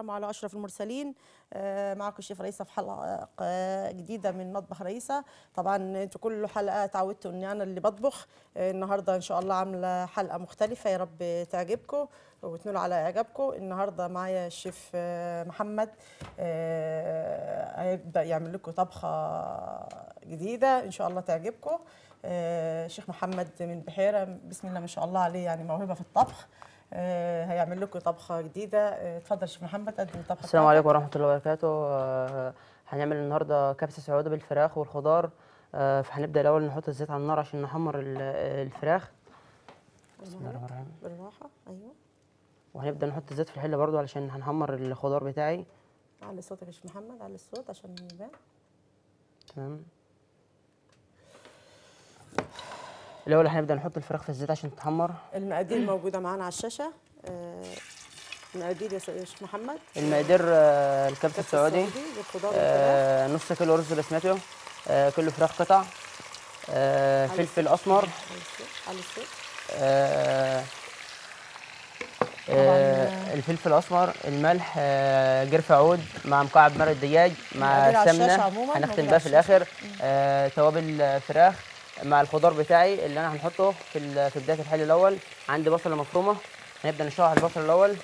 والسلام على اشرف المرسلين آه، معكم الشيف رئيسه في حلقه آه، جديده من مطبخ رئيسه طبعا انتوا كل حلقه اتعودتوا ان انا اللي بطبخ آه، النهارده ان شاء الله عامله حلقه مختلفه يا رب تعجبكم وتنولوا على اعجابكم النهارده معايا الشيف آه، محمد آه، هيبدا يعمل لكم طبخه جديده ان شاء الله تعجبكم آه، شيخ محمد من بحيره بسم الله ما شاء الله عليه يعني موهبه في الطبخ آه، هيعمل لكم طبخه جديده آه، اتفضل شيخ محمد قدم الطبخه السلام بتاعتك. عليكم ورحمة الله وبركاته آه، هنعمل النهاردة كبسة سعودة بالفراخ والخضار آه، فهنبدأ الأول نحط الزيت على النار عشان نحمر ال- الفراخ بسم الله الرحمن الرحيم بالراحه ايوه وهنبدأ نحط الزيت في الحلة برضو علشان هنحمر الخضار بتاعي علي صوتك يا شيخ محمد علي الصوت عشان يبان تمام الأول هنبدأ نحط الفراخ في الزيت عشان تتحمر المقادير موجوده معانا على الشاشه آه، المقادير يا س- يا شيخ محمد المقادير آه، الكبسة السعودي بالخضار والفراخ آه، نص كيلو رز بسمتي آه، كيلو فراخ قطع آه، علي فلفل الصوت. أسمر علي الصوت علي الصوت آه، آه، الفلفل الاسمر الملح آه، جرف عود مع مكعب مرق الدجاج مع المقادير على الشاشة سمنه عموماً هنختم موجودة بقى على في الاخر آه، توابل فراخ مع الخضار بتاعي اللي انا هنحطه في ال- في بدايه الحل الاول عندي بصله مفرومه هنبدا نشوح البصل الاول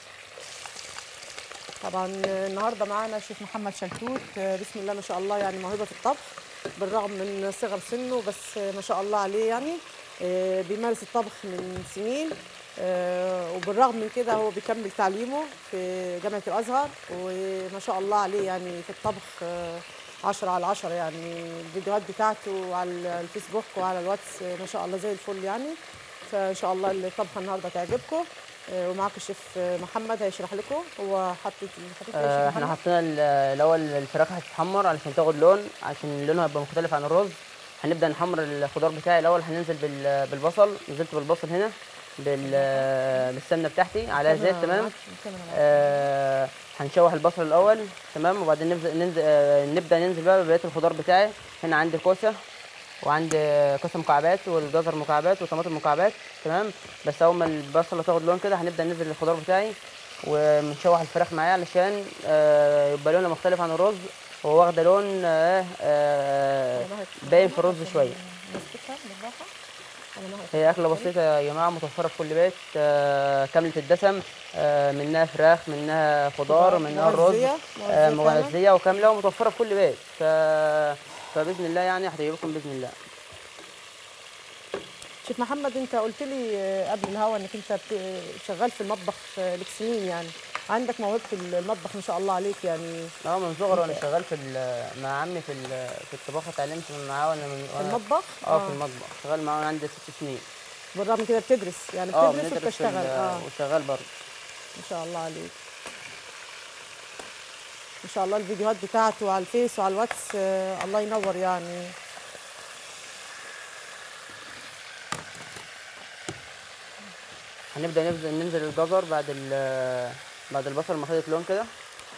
طبعا النهارده معانا الشيف محمد شلتوت آه، بسم الله ما شاء الله يعني موهبه في الطبخ بالرغم من صغر سنه بس آه، ما شاء الله عليه يعني آه، بيمارس الطبخ من سنين آه، وبالرغم من كده هو بيكمل تعليمه في جامعه الازهر وما شاء الله عليه يعني في الطبخ آه، عشرة على عشرة يعني الفيديوهات بتاعته على الفيسبوك وعلى الواتس آه، ما شاء الله زي الفل يعني فان شاء الله الطبخه النهارده تعجبكم آه، ومعاكم الشيف آه، محمد هيشرح لكم هو حطيت حطيت إيه يا آه، شيف احنا محمد؟ حطينا ال- الاول الفراخ هتتحمر علشان تاخد لون عشان لونها يبقى مختلف عن الرز هنبدا نحمر الخضار بتاعي الاول هننزل بال- بالبصل نزلت بالبصل هنا بال- بالسمنه بتاعتي على زيت الكاميرا تمام معاك، الكاميرا معاك. آه هنشوح البصل الاول تمام وبعدين نبدا ننزل آه نبدا ننزل بقى ببقيه الخضار بتاعي هنا عندي كوسه وعندي كوسه مكعبات والجزر مكعبات وطماطم مكعبات تمام بس اول ما البصله تاخد لون كده هنبدا ننزل الخضار بتاعي ونشوح الفراخ معايا علشان آه يبقى لونها مختلف عن الرز وهو واخده لون آه آه والله باين في الرز شويه مسكتها بالراحه انا ما هي أكلة بسيطة يا جماعة متوفرة في كل بيت آه، كاملة الدسم آه، منها فراخ منها خضار منها الرز مغذية، آه، مغذية فعلاً. مغذية وكاملة ومتوفرة في كل بيت ف... فبإذن الله يعني هتعجبكم بإذن الله شيف محمد انت قلت لي آه، قبل الهوا انك انت بت- شغال في المطبخ آه، لك سنين يعني عندك موهبه المطبخ ما شاء الله عليك يعني اه من صغري وانا شغال في ال- مع عمي في ال- في الطباخة اتعلمت من معاه وانا من في وأنا- المطبخ اه في المطبخ شغال معاه وانا عندي ست سنين بالرغم من كده بتدرس يعني اه بتدرس بندرس في وبتشتغل ال- اه وشغال برضه ما شاء الله عليك ما شاء الله الفيديوهات بتاعته على الفيس وعلى الواتس آه، الله ينور يعني هنبدأ ننزل ننزل الجزر بعد ال بعد البصل ما خدت لون كده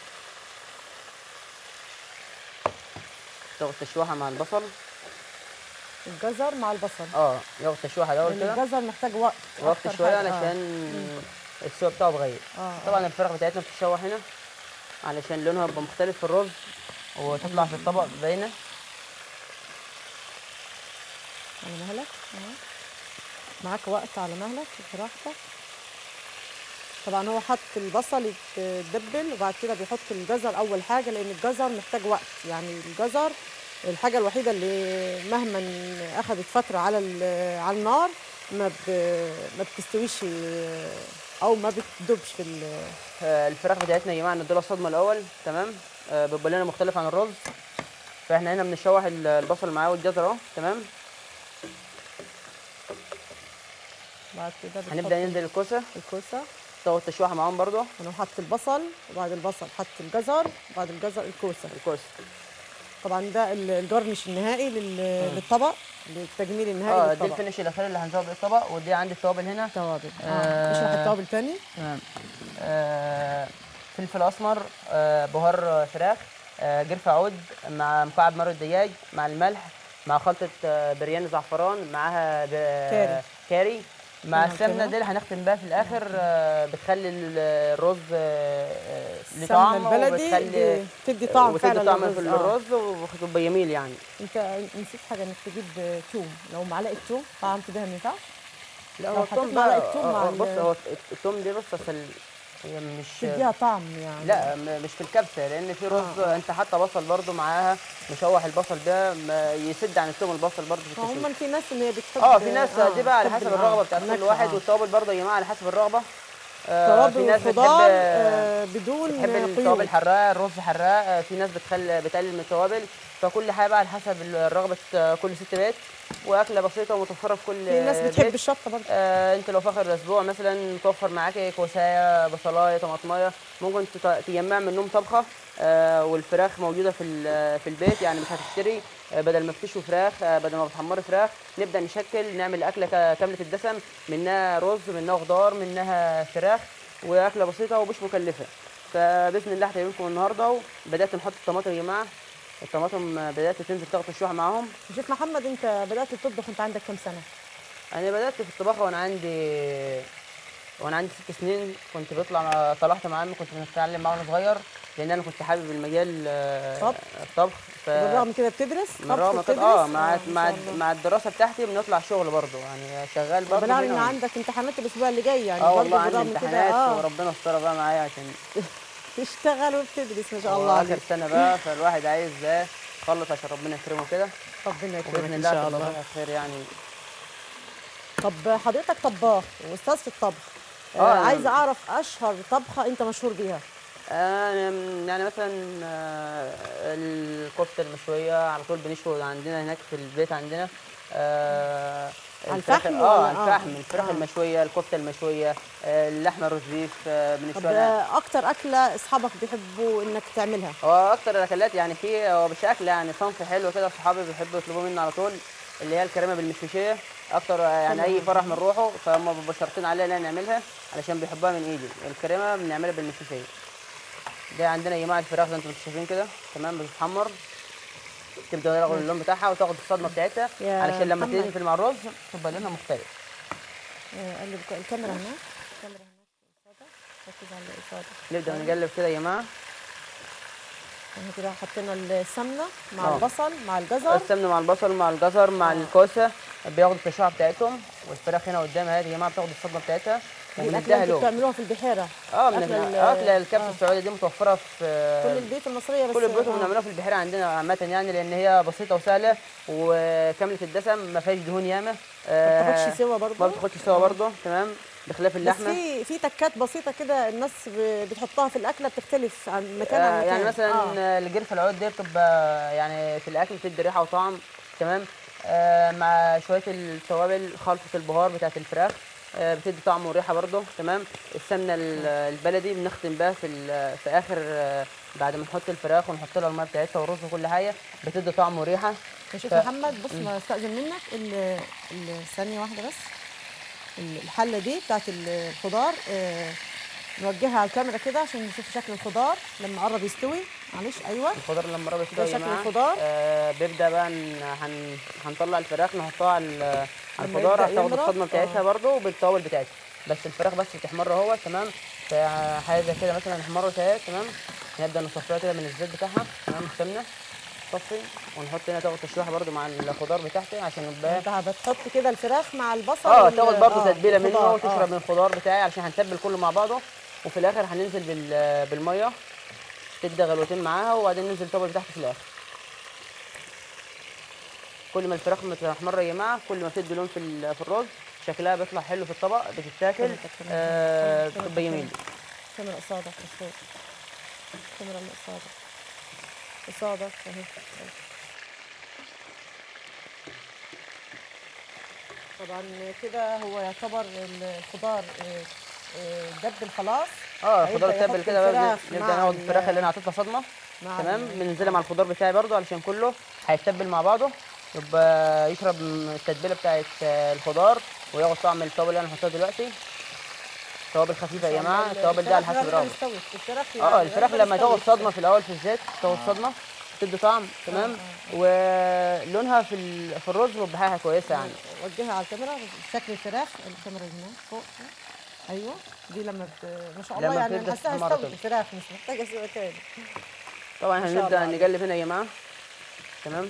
تاخد تشويحة مع البصل الجزر مع البصل اه ياخد تشويحة الأول لان كده الجزر محتاج وقت وقت أكتر شوية حاجة. آه. علشان السوا بتاعه اتغير آه، طبعا الفراخ بتاعتنا بتتشوح هنا علشان لونها يبقى مختلف في الرز وتطلع في الطبق باينة على مهلك أهو. معاك وقت على مهلك براحتك طبعا هو حط البصل يتدبل وبعد كده بيحط الجزر اول حاجه لان الجزر محتاج وقت يعني الجزر الحاجه الوحيده اللي مهما اخذت فتره على ال- على النار ما ب- ما بتستويش او ما بتدوبش في ال- آه، الفراخ بتاعتنا يا جماعة نديلها الصدمة الأول تمام آه، بيبقى لونها مختلف عن الرز فاحنا هنا بنشوح ال- البصل معاه والجزر اهو تمام بعد كده بتحط هنبدأ ننزل الكوسة الكوسه تاخد تشويحة معاهم برضو انا حط البصل وبعد البصل حط الجزر وبعد الجزر الكوسه الكوسة طبعا ده ال- الجرنش النهائي لل- للطبق للتجميل النهائي اه دي للطبق الفينش الأخير اللي هنزود بيه الطبق ودي عندي التوابل هنا توابل آه. اه اشرح التوابل تاني تمام آه، فلفل اسمر آه، بهار فراخ آه، جرف عود مع مكعب مرق الدجاج مع الملح مع خلطه آه، بريان زعفران معاها ب- كاري. كاري مع تمام السمنه كده. دي اللي هنختم بيها في الاخر آه، بتخلي ال- الرز آه، آه، ليه السمنه طعم البلدي وبتخلي دي بتدي طعم وبتدي فعلا طعم في للرز آه. الرز وبيبقى جميل يعني انت نسيت حاجه انك تجيب توم لو معلقه توم طعمت بيها ما ينفعش لا لو هو حطيت التوم معلقة بقى توم آه، مع آه، ال- بص هو التوم دي بص اصل هي مش تديها طعم يعني لا م- مش في الكبسه لان في رز آه. انت حاطه بصل برضو معاها مشوح البصل ده ما يسد عن التوم البصل برضو في التشويح عموما في ناس اللي هي بتحب اه في ناس دي بقى على بتحب حسب ال- الرغبه آه، بتاعت كل النكهة، واحد آه. والتوابل برضه يا جماعه على حسب الرغبه آه توابل في ناس والخضار بتحب آه، بدون بتحب قيود التوابل حراقه الرز حراق آه، في ناس بتخلي بتقلل من التوابل فكل حاجه بقى على حسب رغبه آه، كل ست بيت واكله بسيطه ومتوفره في كل في ناس آه، بتحب بيت. الشطه برضه آه انت لو في اخر الاسبوع مثلا توفر معاكي كوسايه بصلايه طماطمايه ممكن تط- تجمع منهم طبخه آه والفراخ موجوده في ال- في البيت يعني مش هتشتري آه بدل ما بتشوي فراخ آه بدل ما بتحمري فراخ نبدا نشكل نعمل اكله ك- كامله الدسم منها رز منها خضار منها فراخ واكله بسيطه ومش مكلفه فباذن الله هتعجبكم النهارده وبدات نحط الطماطم يا جماعه الطماطم آه، بدات تنزل تاخد تشويحه معاهم شوف محمد انت بدات تطبخ انت عندك كام سنه انا بدات في الطباخه وانا عندي وانا عندي ست سنين كنت بطلع طلعت مع عمي كنت بنتعلم معاه وانا صغير لان انا كنت حابب المجال آه، طبخ؟ الطبخ ف بالرغم كده بتدرس من رغم طبخ كده بتدرس؟ اه مع ما مع شاء الله. مع الدراسه بتاعتي بنطلع شغل برضه يعني شغال برضه بنعرف ان هنا وهنا. عندك امتحانات الاسبوع اللي جاي يعني اه برضه والله عندي بالرغم من كده امتحانات اه وربنا استر بقى معايا عشان تشتغل وبتدرس ما شاء هو الله اخر عليك سنه بقى فالواحد عايز ايه يخلص عشان ربنا يكرمه كده ربنا يكرمك وباذن ان الله شاء هتبقى الله فيها خير يعني طب حضرتك طباخ واستاذ في الطبخ آه، آه أنا- عايزه اعرف اشهر طبخه انت مشهور بيها أنا يعني مثلا آه، الكفته المشويه على طول بنشوي عندنا هناك في البيت عندنا آه، على الفراخ- الفحم اه ولا- على آه. الفحم الفراخ آه. المشويه الكفته المشويه آه، اللحمه الروز بيف آه، طب بنشويها آه، اكتر اكله اصحابك بيحبوا انك تعملها هو اكتر الاكلات يعني في هو مش اكل يعني صنف حلو كده صحابي بيحبوا يطلبوا مني على طول اللي هي الكريمه بالمشوشيه اكتر آه، يعني اي فرح بنروحه فهم بيبقوا شارطين علينا ان إحنا نعملها علشان بيحبوها من ايدي الكريمه بنعملها بالمشوشيه ده عندنا يا جماعه الفراخ زي ما انتم شايفين كده تمام بتتحمر تبدا تاخد اللون بتاعها وتاخد الصدمه بتاعتها يا علشان لما محمد. تنزل مع الرز تبقى لونها مختلف آه، قلب الك- الكاميرا هناك الكاميرا هناك قصادك ركز على القصادة نبدا نقلب كده يا جماعه احنا كده حطينا السمنه مع آه. البصل مع الجزر السمنه مع البصل مع الجزر مع الكوسه بياخدوا التشعه بتاعتهم والفراخ هنا قدام اهي يا جماعه بتاخد الصدمه بتاعتها دي الاكله وبنديها اللي لون بتعملوها في البحيره اه من أكلة ال- اكله الكبسه آه. السعوديه دي متوفره في كل البيوت المصريه بس كل البيوت آه. بنعملوها في البحيره عندنا عامه يعني لان هي بسيطه وسهله وكامله الدسم ما فيهاش دهون ياما ما آه، بتاخدش سوا برضه ما بتاخدش سوا برضه تمام بخلاف بس اللحمه في في تكات بسيطه كده الناس ب- بتحطها في الاكله بتختلف عن مكان عن آه، مكان يعني مثلا آه. آه. الجرفه العود دي بتبقى يعني في الاكل بتدي ريحه وطعم تمام آه مع شويه التوابل خلطه البهار بتاعه الفراخ آه بتدي طعم وريحه برضه تمام السمنه ال- البلدي بنختم بها في ال- في اخر آه بعد ما نحط الفراخ ونحط لها الميه بتاعتها والرز وكل حاجه بتدي طعم وريحه شوف ف- محمد بص ما استاذن منك ال- ال- ثانيه واحده بس ال- الحله دي بتاعت ال- الخضار آه، نوجهها على الكاميرا كده عشان نشوف شكل الخضار لما قرب يستوي معلش ايوه الخضار لما قرب ده يستوي يا شكل جماعه الخضار. آه بيبدا بقى ن- هن هنطلع الفراخ نحطها على ال- على لما الخضار يبدأ هتاخد يمرض، الصدمه بتاعتها آه. برضه وبالتوابل بتاعتها بس الفراخ بس تحمر اهو تمام فحاجه زي كده مثلا احمرت اهي تمام نبدا نصفيها كده من الزيت بتاعها تمام السمنه نصفي ونحط هنا تاخد تشويحه برضه مع الخضار بتاعتي عشان يبقى انت بتحط كده الفراخ مع البصل اه وال- تاخد برضه آه، تتبيله منه الخضار، وتشرب آه. من الخضار بتاعي علشان هنتبل كله مع بعضه وفي الاخر هننزل بال- بالميه تدي غلوتين معاها وبعدين ننزل التوابل بتاعته في الاخر كل ما الفراخ متحمره يا جماعه كل ما بتدي لون في ال- في الرز شكلها بيطلع حلو في الطبق بتتاكل آه كاميرا- بتبقى جميل كاميرا قصادك مش فوق كاميرا من قصادك قصادك اهي طبعا كده هو يعتبر الخضار آه، آه، دبل خلاص اه هيبدأ الخضار تتبل يحط كده بقى الفراخ نبدا مع ناخد ال- الفراخ اللي انا حاططها صدمه مع تمام ال- بننزلها مع الخضار بتاعي برضو علشان كله هيتبل مع بعضه يبقى يشرب من التتبيله بتاعت آه، الخضار وياخد طعم التوابل اللي انا هحطها دلوقتي توابل خفيفه يا جماعه التوابل دي على الفراخ حسب غالباً الرغبه استوت الفراخ اه الفراخ غالباً لما تاخد استوت. صدمه في الاول في الزيت تاخد صدمه بتدي طعم تمام ولونها في ال- في الرز بيبقى كويسه يعني وجهها على الكاميرا شكل الفراخ الكاميرا هنا فوق ايوه دي لما بت... ما شاء الله لما يعني بتبدأ انا حاساها تتحمر استوت كده. الفراخ مش محتاجه اسيبها تاني طبعا ما شاء الله هنبدا عليك. نقلب هنا يا جماعه تمام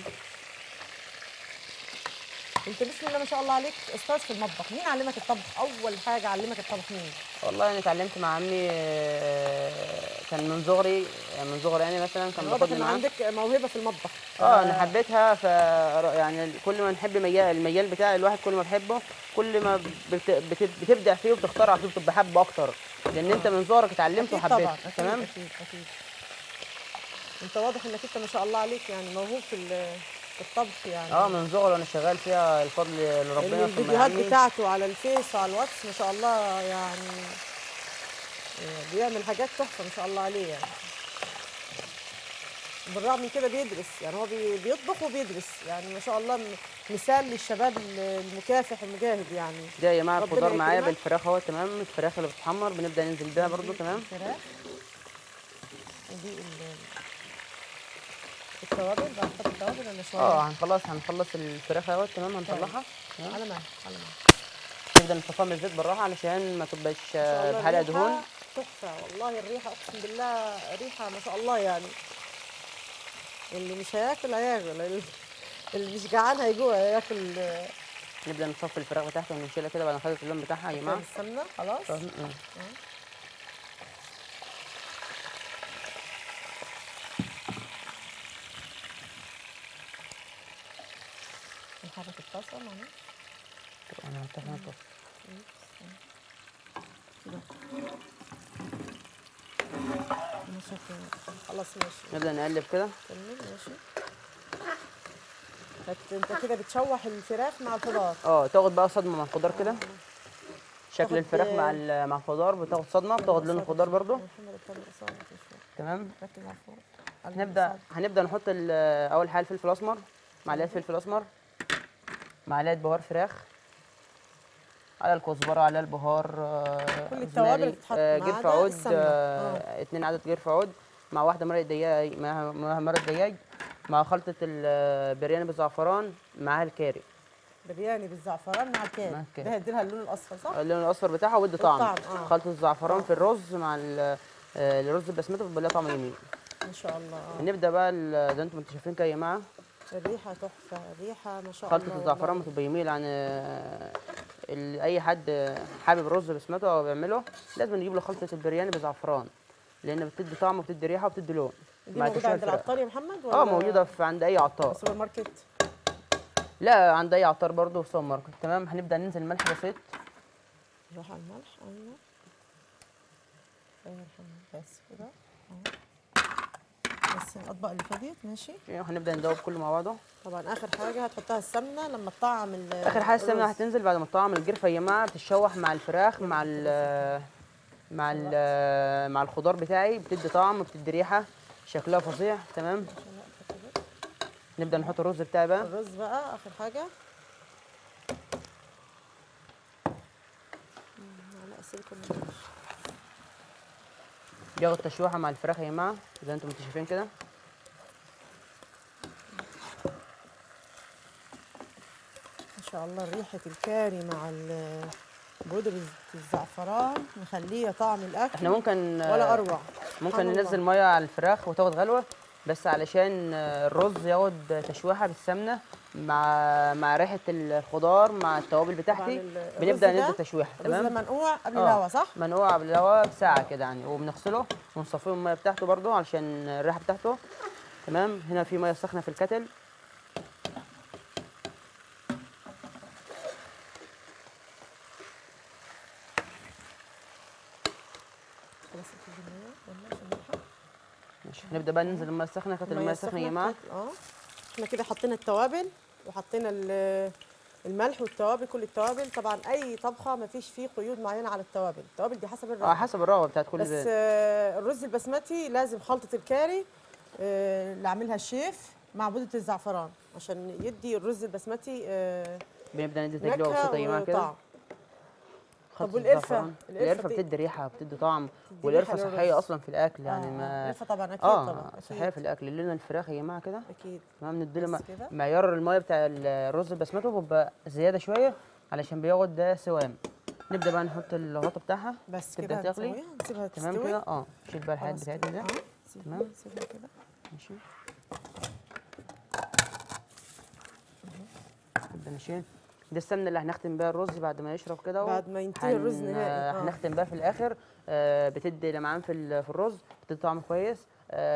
انت بسم الله ما شاء الله عليك استاذ في المطبخ مين علمك الطبخ اول حاجه علمك الطبخ مين والله انا اتعلمت مع عمي آه، كان من صغري يعني من صغري يعني مثلا كان واضح بياخدني ان معاه عندك موهبه في المطبخ اه انا حبيتها ف يعني كل ما نحب مجال المجال بتاع الواحد كل ما بحبه كل ما بت... بت... بتبدع فيه وبتخترع فيه وبتبقى حابه اكتر لان انت من صغرك اتعلمت اكيد وحبيت طبعا اكيد تمام اكيد اكيد انت واضح انك انت ما شاء الله عليك يعني موهوب في ال- في الطبخ يعني اه من صغري وانا شغال فيها الفضل لربنا اللي ثم الفيديوهات يعني بتاعته على الفيس وعلى الواتس ما شاء الله يعني آه، بيعمل حاجات تحفه ما شاء الله عليه يعني بالرغم من كده بيدرس يعني هو بي- بيطبخ وبيدرس يعني ما شاء الله م- مثال للشباب ال- المكافح المجاهد يعني ده يا جماعه ربنا الخضار معايا يكرمك. بالفراخ اهو تمام الفراخ اللي بتتحمر بنبدا ننزل بيها برضو تمام الفراخ ودي ال- التوابل بقى نحط التوابل ولا شويه؟ اه هنخلص هنخلص الفراخ اهو تمام هنطلعها تمام. على مهل على مهل نبدا نصفيها من الزيت بالراحه علشان ما تبقاش ما شاء الله بحلقه الريحة دهون تحفة والله الريحة أقسم بالله ريحة ما شاء الله يعني اللي مش هياكل هياكل اللي- اللي مش جعان هيجوع هياكل آه، نبدا نصفي الفراخ بتاعتها ونشيلها كده بعد ما خدت اللون بتاعها يا جماعه السمنة خلاص فاهم؟ آه. نحرك الطاسة معلش طب انا هفتح هنا الطاسة. ماشي كده. خلاص ماشي نبدا نقلب كده كمل ماشي فت- انت كده بتشوح الفراخ مع الخضار اه تاخد بقى صدمه مع الخضار كده شكل تاخد- الفراخ مع ال- مع الخضار بتاخد صدمه بتاخد لون الخضار برضو محمد الطبق صعب في الفرن. تمام ركز على الفوق قلب هنبدا الصعب. هنبدا نحط ال- اول حاجه الفلفل الاسمر معلقه فلفل اسمر معلقه بهار فراخ على الكزبره على البهار آه، كل التوابل روزماري، اللي بتتحط آه، ما جرف عدا عود السمنة. آه، اتنين عدد جرف عود مع واحده مرقه دجاج مع مع مرقه دجاج مع خلطه البرياني بالزعفران معاها الكاري برياني بالزعفران مع مع الكاري الكاري. ده هيديلها اللون الاصفر صح؟ اللون الاصفر بتاعها ودي طعم والطعم، آه. خلطه الزعفران في الرز مع ال- آه، الرز البسمتي بيبقى لها طعم جميل ما شاء الله آه. نبدا بقى ال- زي انتم انتوا شايفين كده يا جماعه الريحه تحفه الريحه ما شاء الله خلطه الزعفران بتبقى جميل عن آه، ال- اي حد حابب رز بسمته او بيعمله لازم نجيب له خلطه البرياني بزعفران لان بتدي طعم وبتدي ريحه وبتدي لون دي مع موجوده تشويح عند الفراخ. العطار يا محمد ولا اه موجوده في عند اي عطار السوبر ماركت لا عند اي عطار برضه في سوبر ماركت تمام هنبدا ننزل ملح بسيط نروح على الملح ايوه ايوه يا محمد بس كده أهو. بس الاطباق اللي فضيت ماشي هنبدا ندوب كله مع بعضه طبعا اخر حاجه هتحطها السمنه لما تطعم ال- اخر حاجه السمنه الرز. هتنزل بعد ما تطعم الجرفه يا جماعه بتتشوح مع الفراخ مع ال مع ال مع الخضار بتاعي بتدي طعم وبتدي ريحه شكلها فظيع تمام عشان أقطع كده. نبدا نحط الرز بتاعي بقى الرز بقى اخر حاجه مم، معلقه سيليكون معلش. ياخد تشويحه مع الفراخ يا جماعه زي انتم انتوا شايفين كده ما شاء الله ريحة الكاري مع ال- بودرة الزعفران مخليه طعم الأكل احنا ممكن ولا أروع ممكن سبحان الله. ننزل ميه على الفراخ وتاخد غلوه بس علشان الرز ياخد تشويحه بالسمنه مع مع ريحه الخضار مع التوابل طبعاً بتاعتي ال- بنبدا الرز ده- ندي تشويحه الرز ده تمام منقوع قبل آه، الهوا صح؟ منقوع قبل الهواء بساعه كده يعني وبنغسله ونصفيه من الميه بتاعته برضو علشان الريحه بتاعته تمام هنا في ميه سخنه في الكتل خلاص كده المية ولا عشان نلحق؟ ماشي نبدا بقى ننزل الميه السخنه كتل الميه السخنه يا جماعه بتاعت- اه احنا كده حطينا التوابل وحطينا ال- الملح والتوابل كل التوابل طبعا اي طبخه ما فيش فيه قيود معينه على التوابل التوابل دي حسب اه الرغبه حسب الرغبه بتاعت كل بس بيت آه، الرز البسمتي لازم خلطة الكاري آه، اللي عاملها الشيف مع بودرة الزعفران عشان يدي الرز البسمتي آه، بنبدا ندي تجربه نكهة بسيطه يا جماعه كده وطعم خلطة والقرفة؟ الزعفران. القرفة القرفة بت- بتدي ريحه وبتدي طعم بتدي والقرفه ريحة صحيه للرز. اصلا في الاكل يعني آه، ما القرفة طبعا اكيد اه طبعا صحيه أكيد. في الاكل لنا الفراخ يا جماعه كده اكيد تمام نديله بس م- كده؟ معيار الميه بتاع الرز البسمته بيبقى زياده شويه علشان بياخد ده سوام نبدا بقى نحط الغطا بتاعها بس تبدا كده تغلي هنسويها نسيبها تمام تستوي كده اه شيل بقى الحاجات خلاص بتاعتنا كده. ده اه سيبها- تمام. سيبها كده ماشي نبدا نشيل دي السمنه اللي هنختم بيها الرز بعد ما يشرب كده و- بعد ما ينتهي الرز هن- نهائي آه. هنختم بيها في الاخر آه، بتدي لمعان في ال- في الرز بتدي طعم كويس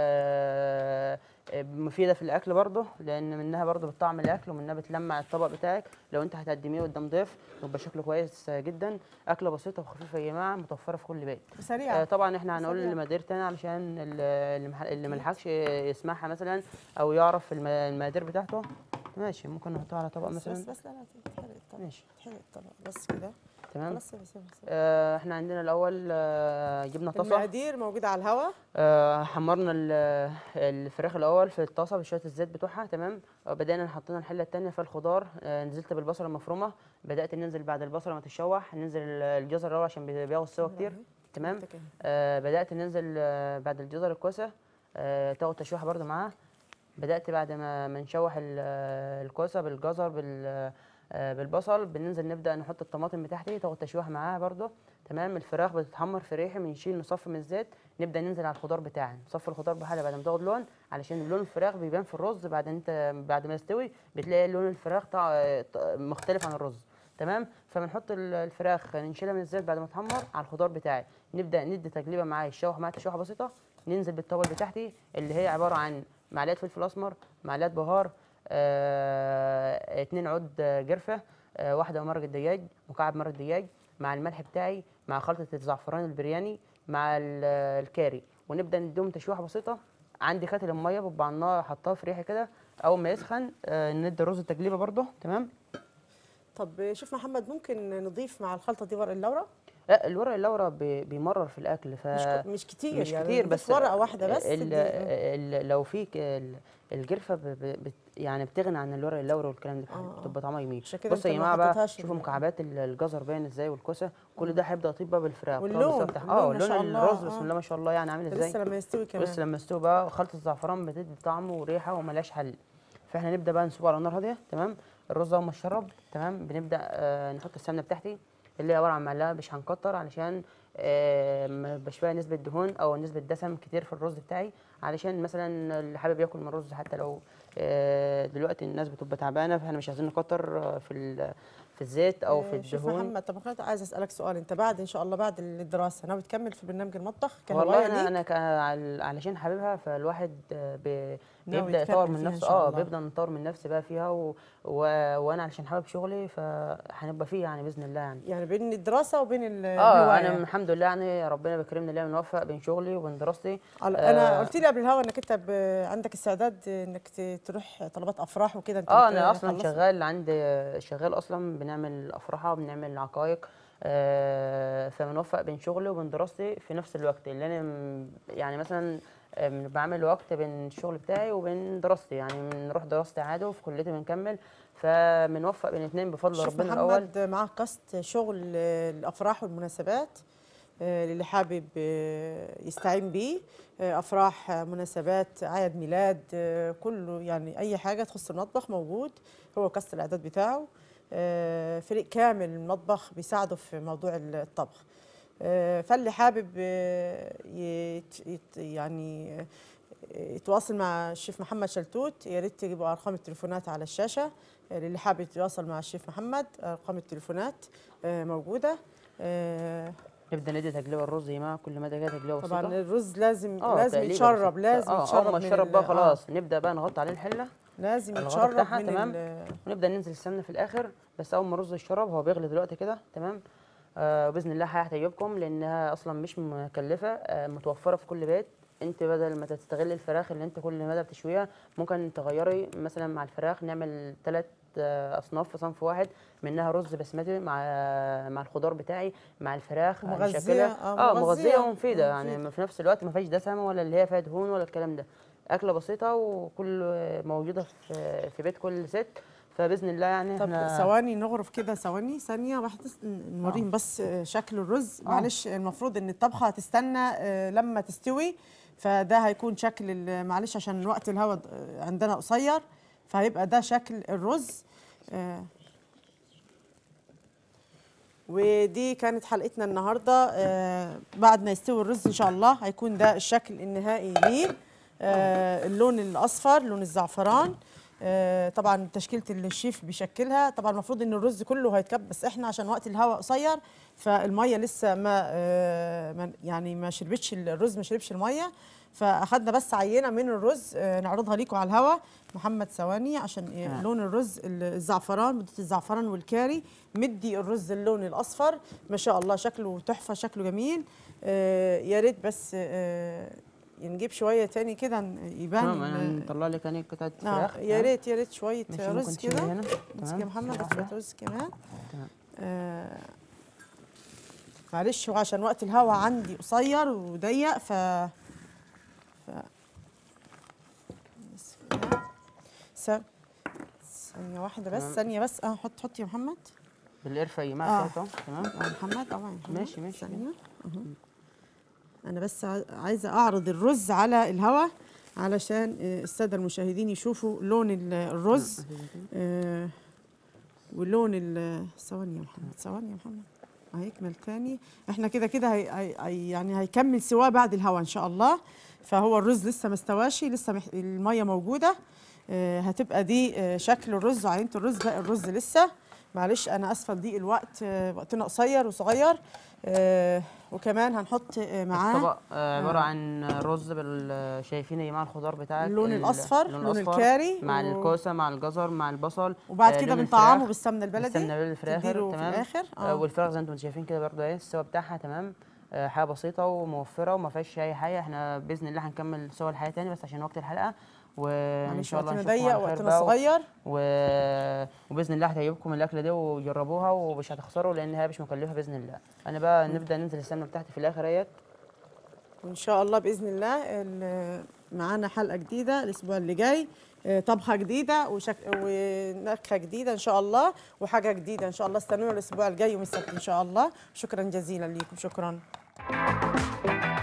آه، مفيده في الاكل برضه لان منها برضه بتطعم الاكل ومنها بتلمع الطبق بتاعك لو انت هتقدميه قدام ضيف يبقى شكله كويس جدا اكله بسيطه وخفيفه يا جماعه متوفره في كل بيت آه، سريعة طبعا احنا هنقول سريع. المقادير تاني علشان ال- اللي مح- اللي ملحقش يسمعها مثلا او يعرف الم- المقادير بتاعته ماشي ممكن نحطها على طبق بس مثلا بس بس لا لا تتحرق الطبق ماشي تتحرق الطبق بس كده تمام خلاص سيبها سيبها سيبها آه احنا عندنا الاول آه جبنا طاسه المقادير موجودة على الهواء آه حمرنا ال- الفراخ الاول في الطاسه بشويه الزيت بتوعها تمام آه، بدانا حطينا الحله الثانيه في الخضار آه نزلت بالبصله المفرومه بدات ننزل بعد البصله ما تتشوح ننزل الجزر الاول عشان بي- بياخد سوا كتير تمام انت كده. آه بدات ننزل آه بعد الجزر الكوسه آه تاخد تشويحه برده معاه بدات بعد ما ما نشوح ال- آه، الكوسه بالجزر بال آه، بالبصل بننزل نبدا نحط الطماطم بتاعتي تاخد تشويحه معاها برده تمام الفراخ بتتحمر في ريحه بنشيل نصفي من الزيت نبدا ننزل على الخضار بتاعنا نصفي الخضار بحاجه بعد ما تاخد لون علشان لون الفراخ بيبان في الرز بعد انت بعد ما يستوي بتلاقي لون الفراخ طع- ط- مختلف عن الرز تمام فبنحط ال- الفراخ نشيلها من الزيت بعد ما تحمر على الخضار بتاعي نبدا ندي تقليبه معاه يتشوح معاه تشويحه بسيطه ننزل بالتوابل بتاعتي اللي هي عباره عن معلقه فلفل اسمر معلقه بهار آه، اتنين عود آه، جرفه آه، واحده مرقه دجاج مكعب مرقه دجاج مع الملح بتاعي مع خلطه الزعفران البرياني مع ال- الكاري ونبدا نديهم تشويحه بسيطه عندي كاتل الميه ببقى على النار حطها في ريحه كده اول ما يسخن آه، ندي الرز تقليبه برده تمام طب شوف محمد ممكن نضيف مع الخلطة دي ورق اللورة لا الورق اللورا بي- بيمرر في الاكل ف مش ك- مش كتير مش يعني كتير نضيف بس ورقة واحدة بس ال تدي- ال لو في ك- ال- الجرفه ب ب بت يعني بتغني عن الورق اللوري والكلام ده آه. بتبقى طعمها جميل عشان كده بصوا يا أنت ما جماعه بقى حطيتهاش شوفوا ال- مكعبات ال- الجزر باين ازاي والكوسه كل ده هيبدا يطيب بقى بالفراخ واللون، طبعاً بس بتاع- اه اللون ما شاء لون الله، الرز آه. بسم الله ما شاء الله يعني عامل ازاي لسه لما يستوي كمان بس لما يستوي بقى خلطه الزعفران بتدي طعم وريحه وملهاش حل فاحنا نبدا بقى نسيبه على نار هاديه تمام الرز اول ما اتشرب تمام بنبدا آه نحط السمنه بتاعتي اللي هي عباره عن معلقه مش هنكتر علشان آه ما يبقاش فيها نسبه دهون او نسبه دسم كتير في الرز بتاعي علشان مثلا اللي حابب ياكل من الرز حتى لو آه دلوقتي الناس بتبقى تعبانه فاحنا مش عايزين نكتر آه، في ال- في الزيت او في آه، شوف الدهون محمد طب كنت عايز اسالك سؤال انت بعد ان شاء الله بعد الدراسه ناوي تكمل في برنامج المطبخ والله كهوايه انا ليك انا ك- عل- علشان حاببها فالواحد آه، بي- ناوي بيبدا يطور تكمل من فيها إن نفسه شاء اه الله. بيبدا نطور من نفسي بقى فيها و... و... وانا علشان حابب شغلي فهنبقى فيه يعني باذن الله يعني يعني بين الدراسه وبين ال- اه الهوايه انا الحمد لله يعني ربنا بيكرمني ليا موفق بين شغلي وبين دراستي على- انا آه. قلت لي قبل الهوا انك انت ب- عندك استعداد انك ت- تروح طلبات افراح وكده انت اه بت- انا اصلا خلصت؟ شغال عندي شغال اصلا بنعمل افراح وبنعمل عقائق آه فبنوفق بين شغلي وبين دراستي في نفس الوقت اللي انا م- يعني مثلا آم، بعمل وقت بين الشغل بتاعي وبين دراستي يعني بنروح دراستي عادي وفي كليتي بنكمل فبنوفق بين الاثنين بفضل شوف ربنا الاول محمد معاه قصد شغل آه، الافراح والمناسبات آه، للي حابب آه، يستعين بيه آه، افراح آه، مناسبات اعياد ميلاد آه، كله يعني اي حاجه تخص المطبخ موجود هو قصد الاعداد بتاعه آه، فريق كامل المطبخ بيساعده في موضوع الطبخ آه، فاللي حابب آه، يت يت يعني آه، يتواصل مع الشيف محمد شلتوت يا ريت تجيبوا ارقام التليفونات على الشاشه آه، للي حابب يتواصل مع الشيف محمد ارقام التليفونات آه، موجوده آه، نبدا ندي تقليبه الرز يا جماعه كل ما كده تقليبه طبعا بسيطه الرز لازم اه لازم تقليبة يتشرب بسيطة. لازم اه يتشرب اول ما من يتشرب ال- بقى آه، خلاص نبدا بقى نغطي عليه الحله لازم الغطا يتشرب بتاعها من تمام. ال- ونبدا ننزل السمنه في الاخر بس اول ما الرز يشرب هو بيغلي دلوقتي كده تمام آه باذن الله هتعجبكم لانها اصلا مش مكلفه آه متوفره في كل بيت انت بدل ما تستغل الفراخ اللي انت كل مدى بتشويها ممكن تغيري مثلا مع الفراخ نعمل ثلاث اصناف في صنف واحد منها رز بسمتي مع مع الخضار بتاعي مع الفراخ مغذية، هنشكلها. آه، اه مغذية. مغذيه ومفيده آه، يعني مفيدة. في نفس الوقت ما فيهاش دسم ولا اللي هي فيها دهون ولا الكلام ده اكله بسيطه وكل موجوده في في بيت كل ست فباذن الله يعني طب احنا ثواني نغرف كده ثواني ثانية واحدة س- ن- نوريهم بس آه، شكل الرز معلش المفروض ان الطبخة هتستنى آه، لما تستوي فده هيكون شكل ال- معلش عشان وقت الهواء آه، عندنا قصير فهيبقى ده شكل الرز آه، ودي كانت حلقتنا النهارده آه بعد ما يستوي الرز ان شاء الله هيكون ده الشكل النهائي ليه آه اللون الاصفر لون الزعفران آه طبعا تشكيله الشيف بيشكلها طبعا المفروض ان الرز كله هيتكب بس احنا عشان وقت الهواء قصير فالميه لسه ما, آه ما يعني ما شربتش الرز ما شربش الميه فاخدنا بس عينه من الرز آه نعرضها لكم على الهواء محمد ثواني عشان آه تمام. لون الرز الزعفران بدة الزعفران والكاري مدي الرز اللون الاصفر ما شاء الله شكله تحفه شكله جميل آه يا ريت بس آه نجيب شويه تاني كده يبان تمام انا ال- نطلع لك يعني قطعه آه فراخ يا تمام؟ ريت يا ريت شويه ماشي، رز ممكن تشيلي كده هنا. بس تمام، يا محمد ثانية شويه واحدة. رز كمان تمام. آه معلش هو عشان وقت الهوا عندي قصير وضيق ف ف بس كده. س- ثانية واحدة بس تمام. ثانية بس اه حط حط يا محمد بالقرفه آه. يجمع بتاعته تمام اه محمد اه يا محمد ماشي، ماشي. ثانية أهو. انا بس ع- عايزة اعرض الرز على الهوا علشان آه، السادة المشاهدين يشوفوا لون ال- الرز آه، ولون ال- ثواني يا محمد ثواني يا محمد هيكمل تاني احنا كده كده هي هي هي- يعني هيكمل سواه بعد الهوا ان شاء الله فهو الرز لسه ما استواش لسه مح... الميه موجوده آه، هتبقى دي آه، شكل الرز عينه الرز باقي الرز لسه معلش انا اسفه لضيق الوقت آه، وقتنا قصير وصغير آه، وكمان هنحط آه، معاه الطبق آه، عباره عن رز بال شايفين يا جماعه الخضار بتاعك اللون ال- الأصفر، اللون لون الأصفر الكاري مع و- الكوسه مع الجزر مع البصل وبعد آه، كده لون بنطعمه الفراخ. بالسمنه البلدي السمنه البلدي في الاخر تديله في تمام الآخر، آه. آه. والفراخ زي ما انتم شايفين كده برضه ايه السوا بتاعها تمام آه، حاجه بسيطه وموفره وما فيهاش اي حاجه احنا باذن الله هنكمل سوا الحلقه تاني بس عشان وقت الحلقه وان معلش شاء الله وقتنا نشوفكم ضيق على خير وقتنا بقى و- صغير و... وباذن الله هتعجبكم الاكله دي وجربوها ومش هتخسروا لان هي مش مكلفه باذن الله انا بقى نبدا ننزل السمنه بتاعتي في الاخر اهيت وان شاء الله باذن الله ال- معانا حلقه جديده الاسبوع اللي جاي آه، طبخه جديده وشك... ونكهه جديده ان شاء الله وحاجه جديده ان شاء الله استنونا الاسبوع الجاي يوم السبت ان شاء الله شكرا جزيلا ليكم شكرا